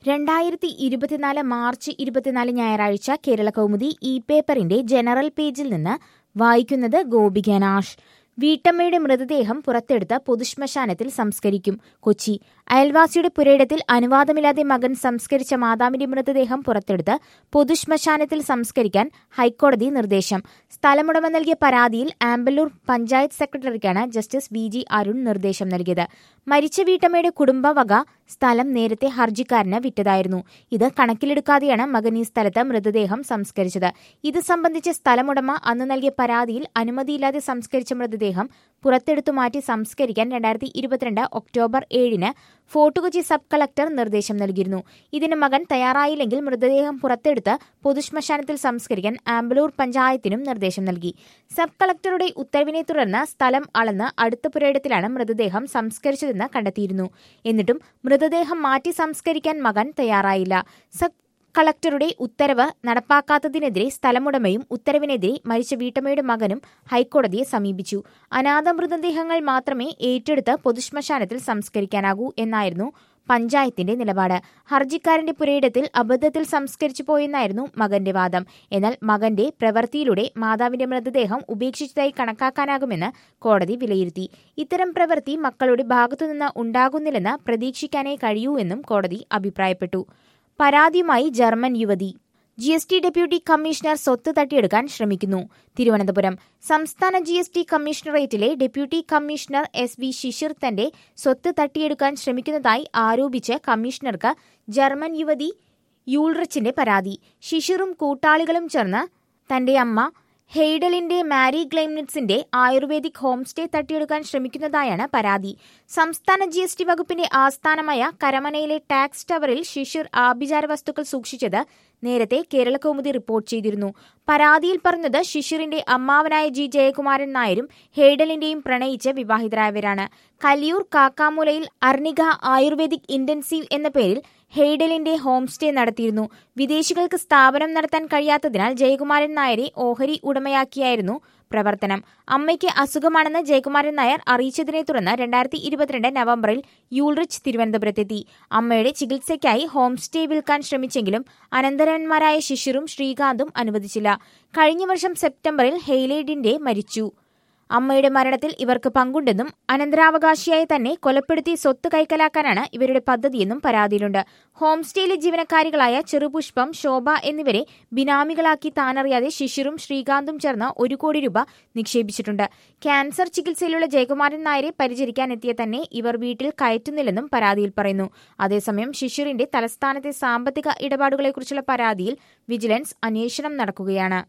രണ്ടായിരത്തി ഇരുപത്തിനാല് മാർച്ച് ഇരുപത്തിനാല് ഞായറാഴ്ച കേരള കൗമുദി ഇ പേപ്പറിന്റെ ജനറൽ പേജിൽ നിന്ന് വായിക്കുന്നത് ഗോപിക നാഷ് വീട്ടമ്മയുടെ മൃതദേഹം പുറത്തെടുത്ത് പൊതുശ്മശാനത്തിൽ സംസ്കരിക്കും കൊച്ചി അയൽവാസിയുടെ പുരയിടത്തിൽ അനുവാദമില്ലാതെ മകൻ സംസ്കരിച്ച മാതാവിന്റെ മൃതദേഹം പുറത്തെടുത്ത് പൊതുശ്മശാനത്തിൽ സംസ്കരിക്കാൻ ഹൈക്കോടതി നിർദ്ദേശം സ്ഥലമുടമ നൽകിയ പരാതിയിൽ ആമ്പല്ലൂർ പഞ്ചായത്ത് സെക്രട്ടറിക്കാണ് ജസ്റ്റിസ് വി ജി അരുൺ നിർദ്ദേശം നൽകിയത് മരിച്ച വീട്ടമ്മയുടെ കുടുംബവക സ്ഥലം നേരത്തെ ഹർജിക്കാരന് വിറ്റതായിരുന്നു ഇത് കണക്കിലെടുക്കാതെയാണ് മകൻ ഈ സ്ഥലത്ത് മൃതദേഹം സംസ്കരിച്ചത് ഇത് സംബന്ധിച്ച് സ്ഥലമുടമ അന്ന് നൽകിയ പരാതിയിൽ അനുമതിയില്ലാതെ സംസ്കരിച്ച മൃതദേഹം പുറത്തെടുത്തു മാറ്റി സംസ്കരിക്കാൻ രണ്ടായിരത്തി ഇരുപത്തിരണ്ട് ഒക്ടോബർ ഏഴിന് ഫോർട്ട് കൊച്ചി സബ് കളക്ടർ നിർദ്ദേശം നൽകിയിരുന്നു ഇതിന് മകൻ തയ്യാറായില്ലെങ്കിൽ മൃതദേഹം പുറത്തെടുത്ത് പൊതുശ്മശാനത്തിൽ സംസ്കരിക്കാൻ ആമ്പലൂർ പഞ്ചായത്തിനും നിർദ്ദേശം നൽകി സബ് കളക്ടറുടെ ഉത്തരവിനെ തുടർന്ന് സ്ഥലം അളന്ന് അടുത്ത പുരയിടത്തിലാണ് മൃതദേഹം സംസ്കരിച്ചതെന്ന് കണ്ടെത്തിയിരുന്നു എന്നിട്ടും മൃതദേഹം മാറ്റി സംസ്കരിക്കാൻ മകൻ തയ്യാറായില്ല സബ് കളക്ടറുടെ ഉത്തരവ് നടപ്പാക്കാത്തതിനെതിരെ സ്ഥലമുടമയും ഉത്തരവിനെതിരെ മരിച്ച വീട്ടമ്മയുടെ മകനും ഹൈക്കോടതിയെ സമീപിച്ചു അനാഥ മൃതദേഹങ്ങൾ മാത്രമേ ഏറ്റെടുത്ത് പൊതുശ്മശാനത്തിൽ സംസ്കരിക്കാനാകൂ എന്നായിരുന്നു പഞ്ചായത്തിന്റെ നിലപാട് ഹർജിക്കാരന്റെ പുരയിടത്തിൽ അബദ്ധത്തിൽ സംസ്കരിച്ചു പോയെന്നായിരുന്നു മകന്റെ വാദം എന്നാൽ മകന്റെ പ്രവൃത്തിയിലൂടെ മാതാവിന്റെ മൃതദേഹം ഉപേക്ഷിച്ചതായി കണക്കാക്കാനാകുമെന്ന് കോടതി വിലയിരുത്തി ഇത്തരം പ്രവൃത്തി മക്കളുടെ ഭാഗത്തുനിന്ന് ഉണ്ടാകുന്നില്ലെന്ന് പ്രതീക്ഷിക്കാനേ കഴിയൂ എന്നും കോടതി അഭിപ്രായപ്പെട്ടു പരാതിയുമായി ജർമ്മൻ യുവതി G S T deputy commissioner സ്വത്ത് തട്ടിയെടുക്കാൻ ശ്രമിക്കുന്നു തിരുവനന്തപുരം സംസ്ഥാന ജി എസ് ടി കമ്മീഷണറേറ്റിലെ deputy commissioner S V Shishir തന്റെ സ്വത്ത് തട്ടിയെടുക്കാൻ ശ്രമിക്കുന്നതായി ആരോപിച്ച് കമ്മീഷണർക്ക് ജർമ്മൻ യുവതി യൂൾറിച്ചിന്റെ പരാതി ശിശിറും കൂട്ടാളികളും ചേർന്ന് തന്റെ അമ്മ ഹെയ്ഡലിന്റെ മാരി ഗ്ലെയിംനിറ്റ്സിന്റെ ആയുർവേദിക് ഹോം സ്റ്റേ തട്ടിയെടുക്കാൻ ശ്രമിക്കുന്നതായാണ് പരാതി സംസ്ഥാന ജി എസ് ടി വകുപ്പിന്റെ ആസ്ഥാനമായ കരമനയിലെ ടാക്സ് ടവറിൽ ശിശിർ ആഭിചാര വസ്തുക്കൾ സൂക്ഷിച്ചത് നേരത്തെ കേരള കൗമുദി റിപ്പോർട്ട് ചെയ്തിരുന്നു പരാതിയിൽ പറഞ്ഞത് ശിശിറിന്റെ അമ്മാവനായ ജി ജയകുമാരൻ നായരും ഹേഡലിന്റെയും പ്രണയിച്ച് വിവാഹിതരായവരാണ് കലിയൂർ കാക്കാമൂലയിൽ അർണിക ആയുർവേദിക് ഇന്റൻസീവ് എന്ന പേരിൽ ഹെയ്ഡലിന്റെ ഹോം സ്റ്റേ നടത്തിയിരുന്നു വിദേശികൾക്ക് സ്ഥാപനം നടത്താൻ കഴിയാത്തതിനാൽ ജയകുമാരൻ നായരെ ഓഹരി ഉടമയാക്കിയായിരുന്നു പ്രവർത്തനം അമ്മയ്ക്ക് അസുഖമാണെന്ന് ജയകുമാരൻ നായർ അറിയിച്ചതിനെ തുടർന്ന് രണ്ടായിരത്തി ഇരുപത്തിരണ്ട് നവംബറിൽ യൂൾറിച്ച് തിരുവനന്തപുരത്തെത്തി അമ്മയുടെ ചികിത്സയ്ക്കായി ഹോം സ്റ്റേ വിൽക്കാൻ ശ്രമിച്ചെങ്കിലും അനന്തരവന്മാരായ ശിശിറും ശ്രീകാന്തും അനുവദിച്ചില്ല കഴിഞ്ഞ വർഷം സെപ്റ്റംബറിൽ ഹെയ്ലേഡിന്റെ മരിച്ചു അമ്മയുടെ മരണത്തിൽ ഇവർക്ക് പങ്കുണ്ടെന്നും അനന്തരാവകാശിയായി തന്നെ കൊലപ്പെടുത്തി സ്വത്ത് കൈക്കലാക്കാനാണ് ഇവരുടെ പദ്ധതിയെന്നും പരാതിയിലുണ്ട് ഹോം സ്റ്റേയിലെ ജീവനക്കാരികളായ ചെറുപുഷ്പം ശോഭ എന്നിവരെ ബിനാമികളാക്കി താനറിയാതെ ശിശിറും ശ്രീകാന്തും ചേർന്ന് ഒരു കോടി രൂപ നിക്ഷേപിച്ചിട്ടുണ്ട് ക്യാൻസർ ചികിത്സയിലുള്ള ജയകുമാരൻ നായരെ പരിചരിക്കാനെത്തിയ തന്നെ ഇവർ വീട്ടിൽ കയറ്റുന്നില്ലെന്നും പരാതിയിൽ പറയുന്നു അതേസമയം ശിശിറിന്റെ തലസ്ഥാനത്തെ സാമ്പത്തിക ഇടപാടുകളെക്കുറിച്ചുള്ള പരാതിയിൽ വിജിലൻസ് അന്വേഷണം നടക്കുകയാണ്